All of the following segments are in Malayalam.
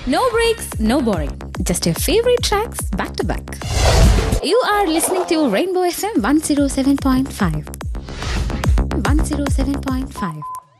No breaks, no boring. Just your favorite tracks back to back. You are listening to Rainbow FM 107.5. 107.5.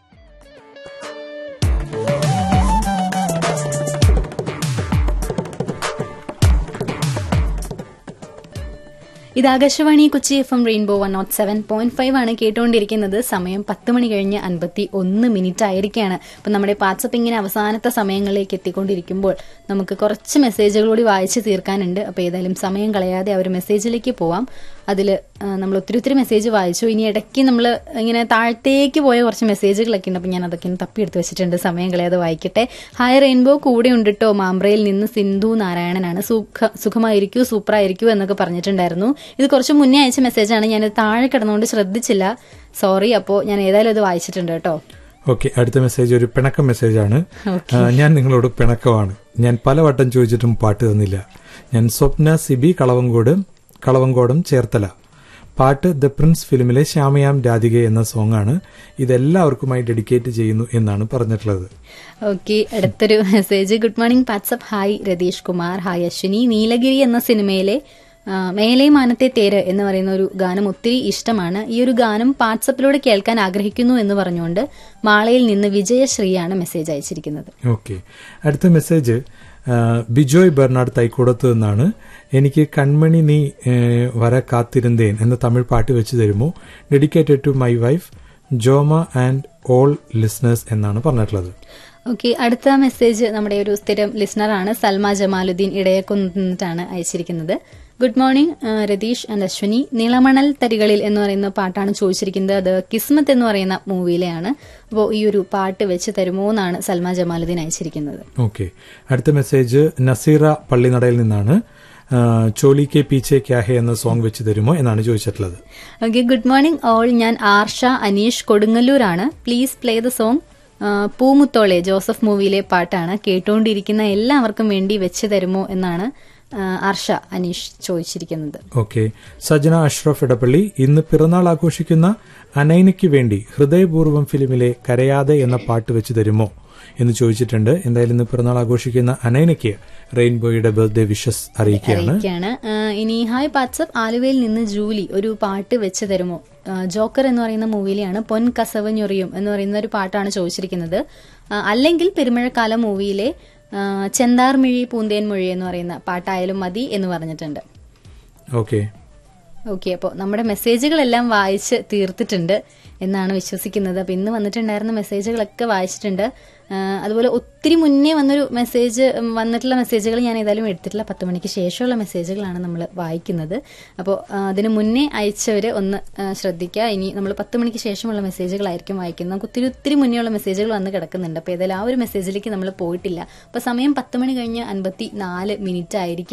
ഇത് Akashvani Kochi F M rainbow one nought seven point five ആണ് കേട്ടുകൊണ്ടിരിക്കുന്നത് സമയം പത്ത് മണി കഴിഞ്ഞ് അൻപത്തി ഒന്ന് മിനിറ്റ് ആയിരിക്കുകയാണ് അപ്പം നമ്മുടെ വാട്സപ്പ് ഇങ്ങനെ അവസാനത്തെ സമയങ്ങളിലേക്ക് എത്തിക്കൊണ്ടിരിക്കുമ്പോൾ നമുക്ക് കുറച്ച് മെസ്സേജുകൾ കൂടി വായിച്ച് തീർക്കാനുണ്ട് അപ്പോൾ ഏതായാലും സമയം കളയാതെ ആ ഒരു മെസ്സേജിലേക്ക് പോവാം അതിൽ നമ്മൾ ഒത്തിരി ഒത്തിരി മെസ്സേജ് വായിച്ചു ഇനി ഇടയ്ക്ക് നമ്മൾ ഇങ്ങനെ താഴത്തേക്ക് പോയ കുറച്ച് മെസ്സേജുകളൊക്കെ ഉണ്ട് അപ്പം ഞാൻ അതൊക്കെ ഒന്ന് തപ്പിയെടുത്ത് വെച്ചിട്ടുണ്ട് സമയം കളയാതെ വായിക്കട്ടെ ഹായ് റെയിൻബോ കൂടെ ഉണ്ട് കേട്ടോ മാമ്പ്രയിൽ നിന്ന് സിന്ധു നാരായണനാണ് സുഖ സുഖമായിരിക്കൂ സൂപ്പറായിരിക്കൂ എന്നൊക്കെ പറഞ്ഞിട്ടുണ്ടായിരുന്നു ഇത് കുറച്ച് മുന്നേ അയച്ച മെസ്സേജാണ് ഞാൻ താഴെ കിടന്നുകൊണ്ട് ശ്രദ്ധിച്ചില്ല സോറി അപ്പോൾ ഞാൻ ഏതായാലും അത് വായിച്ചിട്ടുണ്ട് കേട്ടോ ഓക്കെ അടുത്ത മെസ്സേജ് ഒരു പിണക്കം മെസ്സേജാണ് ആ, ഞാൻ നിങ്ങളോട് പിണക്കമാണ് ഞാൻ പലവട്ടം ചോദിച്ചിട്ടും പാട്ട് തന്നില്ല ഞാൻ സ്വപ്ന സിബി കളവങ്കോട് കളവങ്കോടം ചേർത്തല പാട്ട് ദ പ്രിൻസ് ഫിലിമിലെ ശ്യാമയാം രാധിക എന്ന സോങ് ആണ് ഇതെല്ലാവർക്കുമായി ഡെഡിക്കേറ്റ് ചെയ്യുന്നു എന്നാണ് പറഞ്ഞിട്ടുള്ളത് ഓക്കെ അടുത്തൊരു message good morning WhatsApp hi Ratheesh Kumar hi Ashwini Neelagiri എന്ന സിനിമയിലെ ആ, മേലെ മാനത്തെ തേര് എന്ന് പറയുന്ന ഒരു ഗാനം ഒത്തിരി ഇഷ്ടമാണ് ഈ ഒരു ഗാനം വാട്സപ്പിലൂടെ കേൾക്കാൻ ആഗ്രഹിക്കുന്നു എന്ന് പറഞ്ഞുകൊണ്ട് മാളയിൽ നിന്ന് വിജയശ്രീയാണ് മെസ്സേജ് അയച്ചിരിക്കുന്നത് ഓക്കെ അടുത്ത മെസ്സേജ് ആ, ബിജോയ് ബെർണാഡ് തൈക്കൂടത്ത് നിന്നാണ് എനിക്ക് കൺമണി നീ ഏ, വര കാത്തിരുന്നേൻ എന്ന തമിഴ് പാട്ട് വെച്ച് തരുമോ dedicated to my wife Joma and all listeners എന്നാണ് പറഞ്ഞിട്ടുള്ളത് ഓക്കെ അടുത്ത മെസ്സേജ് നമ്മുടെ ഒരു സ്ഥിരം ലിസണറാണ് സൽമ ജമാലുദ്ദീൻ ഇടയക്കുന്നിട്ടാണ് അയച്ചിരിക്കുന്നത് ഗുഡ് മോർണിംഗ് ആ, രതീഷ് ആൻഡ് അശ്വിനി നീളമണൽ തരികളിൽ എന്ന് പറയുന്ന പാട്ടാണ് ചോദിച്ചിരിക്കുന്നത് അത് കിസ്മത്ത് എന്ന് പറയുന്ന മൂവിയിലെയാണ് അപ്പോൾ ഈ ഒരു പാട്ട് വെച്ച് തരുമോ എന്നാണ് സൽമ ജമാലുദ്ദീൻ അയച്ചിരിക്കുന്നത് ഓക്കെ അടുത്ത മെസ്സേജ് നസീറ പള്ളിനടയിൽ നിന്നാണ് ആ, ചോലി കെ പീച്ചെ ക്യാഹെ എന്ന സോങ് വെച്ച് തരുമോ എന്നാണ് ചോദിച്ചിട്ടുള്ളത് ഓക്കെ ഗുഡ് മോർണിംഗ് ഓൾ ഞാൻ ആർഷ അനീഷ് കൊടുങ്ങല്ലൂരാണ് പ്ലീസ് പ്ലേ ദ സോങ് പൂമുത്തോളെ ജോസഫ് മൂവിയിലെ പാട്ടാണ് കേട്ടുകൊണ്ടിരിക്കുന്ന എല്ലാവർക്കും വേണ്ടി വെച്ച് തരുമോ എന്നാണ് ആ, ആർഷ അനീഷ് ചോദിച്ചിരിക്കുന്നത് ഓക്കെ സജന അഷ്റഫ് ഇടപ്പള്ളി ഇന്ന് പിറന്നാൾ ആഘോഷിക്കുന്ന അനൈനയ്ക്ക് വേണ്ടി ഹൃദയപൂർവ്വം ഫിലിമിലെ കരയാതെ എന്ന പാട്ട് വെച്ച് തരുമോ എന്ന് ചോദിച്ചിട്ടുണ്ട് എന്തായാലും ഇന്ന് പിറന്നാൾ ആഘോഷിക്കുന്ന അനൈനയ്ക്ക് റെയിൻബോയുടെ ബർത്ത്ഡേ വിഷസ് അറിയിക്കുകയാണ് അറിയിക്കുകയാണ് ആ, ഇനി ഹായ് വാട്സപ്പ് ആലുവയിൽ നിന്ന് ജൂലി ഒരു പാട്ട് വെച്ച് തരുമോ ആ, ജോക്കർ എന്ന് പറയുന്ന മൂവിയിലെയാണ് പൊൻ കസവ് ഞൊറിയും എന്ന് പറയുന്ന ഒരു പാട്ടാണ് ചോദിച്ചിരിക്കുന്നത് ആ, അല്ലെങ്കിൽ പെരുമഴക്കാലം മൂവിയിലെ ആ, ചെന്താർമിഴി പൂന്തേൻ മൊഴി എന്ന് പറയുന്ന പാട്ടായാലും മതി എന്ന് പറഞ്ഞിട്ടുണ്ട് ഓക്കെ ഓക്കെ അപ്പോൾ നമ്മുടെ മെസ്സേജുകളെല്ലാം വായിച്ച് തീർത്തിട്ടുണ്ട് എന്നാണ് വിശ്വസിക്കുന്നത് അപ്പോൾ ഇന്ന് വന്നിട്ടുണ്ടായിരുന്ന മെസ്സേജുകളൊക്കെ വായിച്ചിട്ടുണ്ട് ആ, അതുപോലെ ഒത്തിരി മുന്നേ വന്നൊരു മെസ്സേജ് ഉം, വന്നിട്ടുള്ള മെസ്സേജുകൾ ഞാൻ ഏതായാലും എടുത്തിട്ടില്ല പത്ത് മണിക്ക് ശേഷമുള്ള മെസ്സേജുകളാണ് നമ്മൾ വായിക്കുന്നത് അപ്പോൾ ആ, അതിന് മുന്നേ അയച്ചവർ ഒന്ന് ആ, ശ്രദ്ധിക്കുക ഇനി നമ്മൾ പത്ത് മണിക്ക് ശേഷമുള്ള മെസ്സേജുകളായിരിക്കും വായിക്കുന്നത് നമുക്ക് ഒത്തിരി ഒത്തിരി മുന്നേ ഉള്ള മെസ്സേജുകൾ വന്ന് കിടക്കുന്നുണ്ട് അപ്പോൾ ഏതായാലും ആ ഒരു മെസ്സേജിലേക്ക് നമ്മൾ പോയിട്ടില്ല അപ്പോൾ സമയം പത്ത് മണി കഴിഞ്ഞ് അൻപത്തി നാല് മിനിറ്റ് ആയിരിക്കും